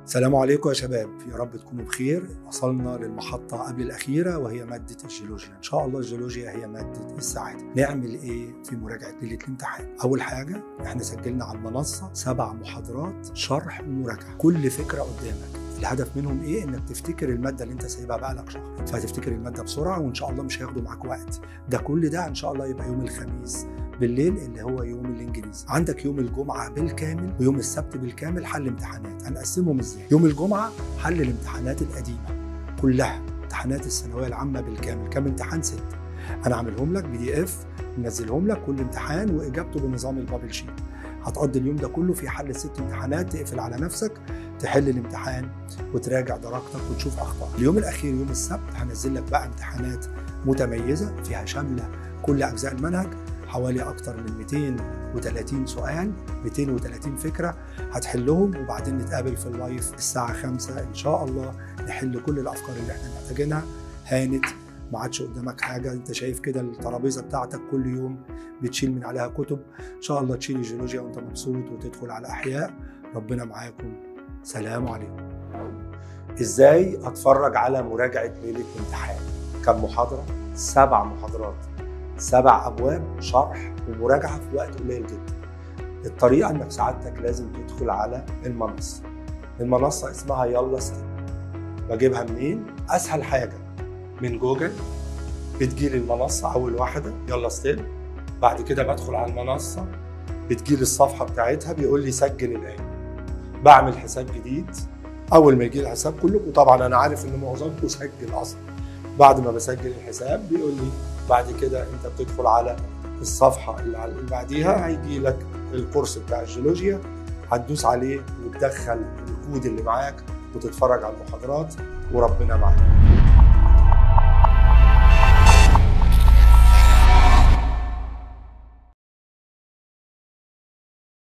السلام عليكم يا شباب يا رب تكونوا بخير وصلنا للمحطة قبل الأخيرة وهي مادة الجيولوجيا إن شاء الله الجيولوجيا هي مادة السعادة نعمل إيه في مراجعة ليلة الامتحان أول حاجة إحنا سجلنا على المنصة سبع محاضرات شرح ومراجعة كل فكرة قدامك الهدف منهم ايه انك تفتكر الماده اللي انت سايبها بقالك شهر فهتفتكر الماده بسرعه وان شاء الله مش هياخدوا معاك وقت ده كل ده ان شاء الله يبقى يوم الخميس بالليل اللي هو يوم الانجليزي عندك يوم الجمعه بالكامل ويوم السبت بالكامل حل امتحانات هنقسمهم ازاي يوم الجمعه حل الامتحانات القديمه كلها امتحانات الثانويه العامه بالكامل كام امتحان ست انا عاملهم لك بي دي اف منزلهم لك كل امتحان واجابته بنظام البابل شيت هتقضي اليوم ده كله في حل ست امتحانات تقفل على نفسك تحل الامتحان وتراجع درجتك وتشوف اخطاء اليوم الاخير يوم السبت هنزل لك بقى امتحانات متميزه فيها شامله كل اجزاء المنهج حوالي اكتر من 230 سؤال 230 فكره هتحلهم وبعدين نتقابل في اللايف الساعه 5 ان شاء الله نحل كل الافكار اللي احنا محتاجينها هانت ما عادش قدامك حاجه انت شايف كده الترابيزه بتاعتك كل يوم بتشيل من عليها كتب ان شاء الله تشيل الجيولوجيا وانت مبسوط وتدخل على احياء ربنا معاكم سلام عليكم ازاي اتفرج على مراجعه ليله امتحان كم محاضره سبع محاضرات سبع ابواب شرح ومراجعه في وقت قليل جدا الطريقه انك سعادتك لازم تدخل على المنصه المنصه اسمها يلا ستيب بجيبها منين اسهل حاجه من جوجل بتجيلي المنصه اول واحده يلا ستيب بعد كده بدخل على المنصه بتجيلي الصفحه بتاعتها بيقول لي سجل الان بعمل حساب جديد اول ما يجي لي الحساب كلكم طبعا انا عارف ان معظمكم سجل اصلا بعد ما بسجل الحساب بيقول لي بعد كده انت بتدخل على الصفحه اللي بعديها هيجي لك الكورس بتاع الجيولوجيا هتدوس عليه وتدخل الكود اللي معاك وتتفرج على المحاضرات وربنا معاك